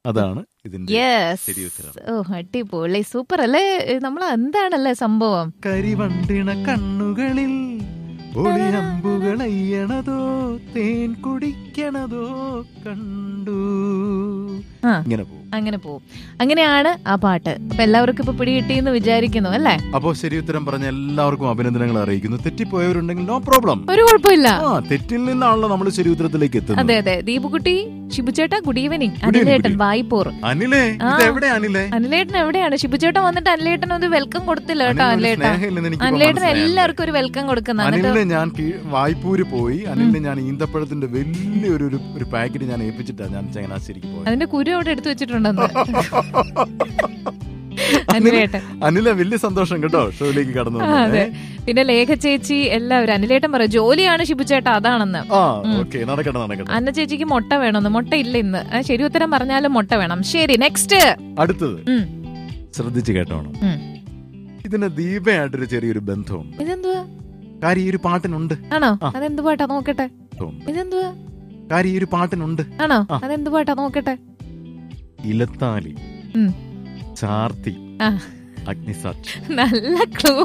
അതാണ് ഇതിന്റെ യെസ് ശരി ഉത്തരം ഓ അടിപൊളി സൂപ്പർ അല്ലേ നമ്മൾ എന്താണല്ലേ സംഭവം കരിവണ്ടിണ കണ്ണുകളിൽ ഒളിയമ്പുകൾ അയ്യണതോ തേൻ കുടിക്കണതോ കണ്ടു ആ. ഇങ്ങനെ പോകും അങ്ങനെ പോവും അങ്ങനെയാണ് ആ പാട്ട് അപ്പൊ എല്ലാവർക്കും ഇപ്പൊ പിടികിട്ടിയെന്ന് വിചാരിക്കുന്നു അല്ലേ അപ്പോ ശരി ഉത്തരം പറഞ്ഞ എല്ലാവർക്കും അഭിനന്ദനങ്ങൾ അറിയിക്കുന്നു തെറ്റിപ്പോയവരുണ്ടെങ്കിൽ നോ പ്രോബ്ലം ഒരു കുഴപ്പമില്ല ആ തെറ്റിൽ നിന്നാണല്ലോ നമ്മൾ ശരി ഉത്തരത്തിലേക്ക് എത്തുന്നത് അതെ അതെ ദീപുകുട്ടി ഷിബുചേട്ടാ ഗുഡ് ഈവനിങ് Good evening, അനിലേട്ടൻ good വായ്പൂർ അനിലേ ആ. ഇത് എവിടെ അനിലേ അനിലേട്ടൻ എവിടെയാണ് ഷിബുചേട്ടൻ വന്നിട്ട് അനിലേട്ടൻ ഒരു വെൽക്കം കൊടുത്തില്ല കേട്ടോ അനിലിനൊരു അനിലേട്ടൻ സ്നേഹമില്ലെന്ന് എനിക്ക് അനിലേട്ടൻ മനസ്സിലായി. എല്ലാവർക്കും ഒരു വെൽക്കം കൊടുക്കുന്ന എന്നിട്ട് അനിലിനെ ഞാൻ കീ- വായ്പൂര് പോയി അനിലിനെ ഞാൻ ഈന്തപ്പഴത്തിന്റെ വലിയൊരു ഒരു- ഒരു പാക്കറ്റ് ഞാൻ ഏൽപ്പിച്ചിട്ടാ ഞാൻ ചങ്ങനാശ്ശേരിക്ക് പോയത് അതിന്റെ കുരു അവിടെ എടുത്തു വെച്ചിട്ടുണ്ടെന്ന് അനിലേട്ടൻ അനില വലിയ സന്തോഷം കേട്ടോ ഷോയിലേക്ക് കടന്നു ആ, അതെ വന്നേ. പിന്നെ ലേഖ ചേച്ചി എല്ലാവരും അനിലേട്ടൻ പറയും ജോലിയാണ് ഷിബുചേട്ടാ അതാണെന്ന് ആ ഓക്കെ നടക്കട്ടെ നടക്കട്ടെ അന്ന ചേച്ചിക്ക് മുട്ട വേണമെന്ന് മുട്ട ഇല്ല ഇന്ന് ആ, ശരി ഉത്തരം പറഞ്ഞാലും മുട്ട വേണം ശരി നെക്സ്റ്റ് അടുത്തത് ശ്രദ്ധിച്ചു കേട്ടോണം ഇതിന് ദീപയായിട്ടൊരു ചെറിയൊരു ബന്ധമുണ്ട് ഇതെന്തുവാ കാര്യം ഈ ഒരു പാട്ടിനുണ്ട് ആണോ ആ. അതെന്ത് പാട്ടാ നോക്കട്ടെ ബന്ധമുണ്ട്. ഇതെന്തുവാ കാര്യം ഈ ഒരു പാട്ടിനുണ്ട് ആണോ ആ. അതെന്ത് പാട്ടാ നോക്കട്ടെ ഇലത്താലി ഉം. ചാർത്തി ആ. അഗ്നിസാക്ഷി നല്ല ക്ലൂ